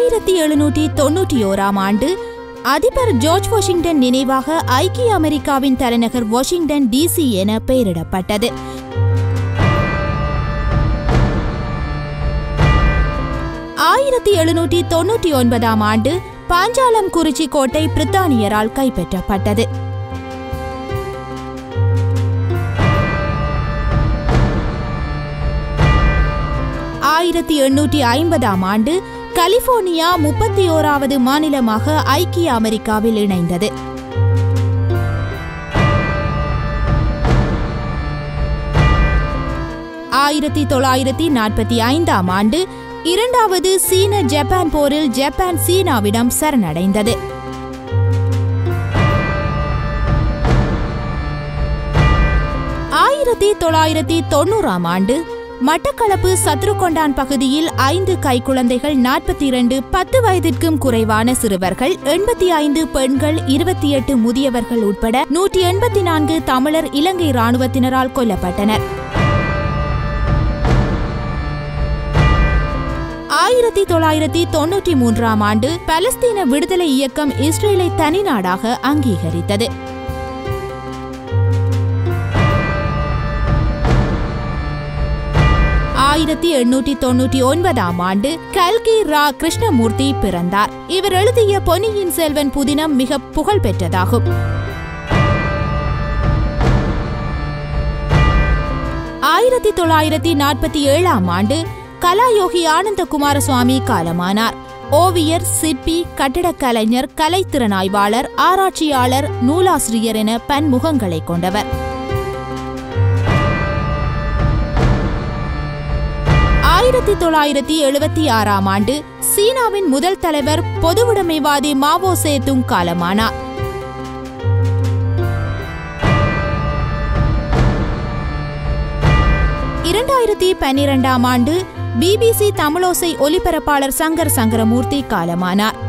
ஆயிரத்தி எழுநூற்றி தொன்னூற்றி ஓராம் ஆண்டு அதிபர் ஜார்ஜ் வாஷிங்டன் நினைவாக ஐக்கிய அமெரிக்காவின் தலைநகர் வாஷிங்டன் டிசி என பெயரிடப்பட்டது ஆயிரத்தி எழுநூற்றி தொன்னூற்றி ஒன்பதாம் ஆண்டு பாஞ்சாலம் குறிச்சி கோட்டை பிரித்தானியரால் கைப்பற்றப்பட்டது ஆயிரத்தி எண்ணூற்றி ஐம்பதாம் ஆண்டு கலிபோர்னியா முப்பத்தி ஓராவது மாநிலமாக ஐக்கிய அமெரிக்காவில் இணைந்தது ஆயிரத்தி தொள்ளாயிரத்தி நாற்பத்தி ஐந்தாம் ஆண்டு இரண்டாவது சீன ஜப்பான் போரில் ஜப்பான் சீனாவிடம் சரணடைந்தது ஆயிரத்தி தொள்ளாயிரத்தி தொண்ணூறாம் ஆண்டு மட்டக்களப்பு சத்ருகொண்டான் பகுதியில் ஐந்து கைக்குழந்தைகள் நாற்பத்தி இரண்டு பத்து வயதிற்கும் குறைவான சிறுவர்கள் எண்பத்தி ஐந்து பெண்கள் இருபத்தி எட்டு முதியவர்கள் உட்பட நூற்றி எண்பத்தி நான்கு தமிழர் இலங்கை ராணுவத்தினரால் கொல்லப்பட்டனர் ஆயிரத்தி தொள்ளாயிரத்தி தொன்னூற்றி மூன்றாம் ஆண்டு பலஸ்தீன விடுதலை இயக்கம் இஸ்ரேலை தனிநாடாக அங்கீகரித்தது ஆயிரத்தி எண்ணூற்றி தொன்னூற்றி ஒன்பதாம் ஆண்டு கல்கி ரா கிருஷ்ணமூர்த்தி பிறந்தார் இவர் எழுதிய பொன்னியின் செல்வன் புதினம் மிக புகழ் பெற்றதாகும் ஆயிரத்தி தொள்ளாயிரத்தி நாற்பத்தி ஏழாம் ஆண்டு கலாயோகி ஆனந்த குமாரசுவாமி காலமானார் ஓவியர் சிற்பி கட்டடக் கலைஞர் கலைத்திறனாய்வாளர் ஆராய்ச்சியாளர் நூலாசிரியர் என பன்முகங்களை கொண்டவர் ஆயிரத்தி தொள்ளாயிரத்தி எழுபத்தி ஆறாம் ஆண்டு சீனாவின் முதல் தலைவர் பொதுவுடைமைவாதி மாவோ சேதுங் காலமானார் இரண்டாயிரத்தி பன்னிரெண்டாம் ஆண்டு பிபிசி தமிழோசை ஒலிபரப்பாளர் சங்கர் சங்கரமூர்த்தி காலமானார்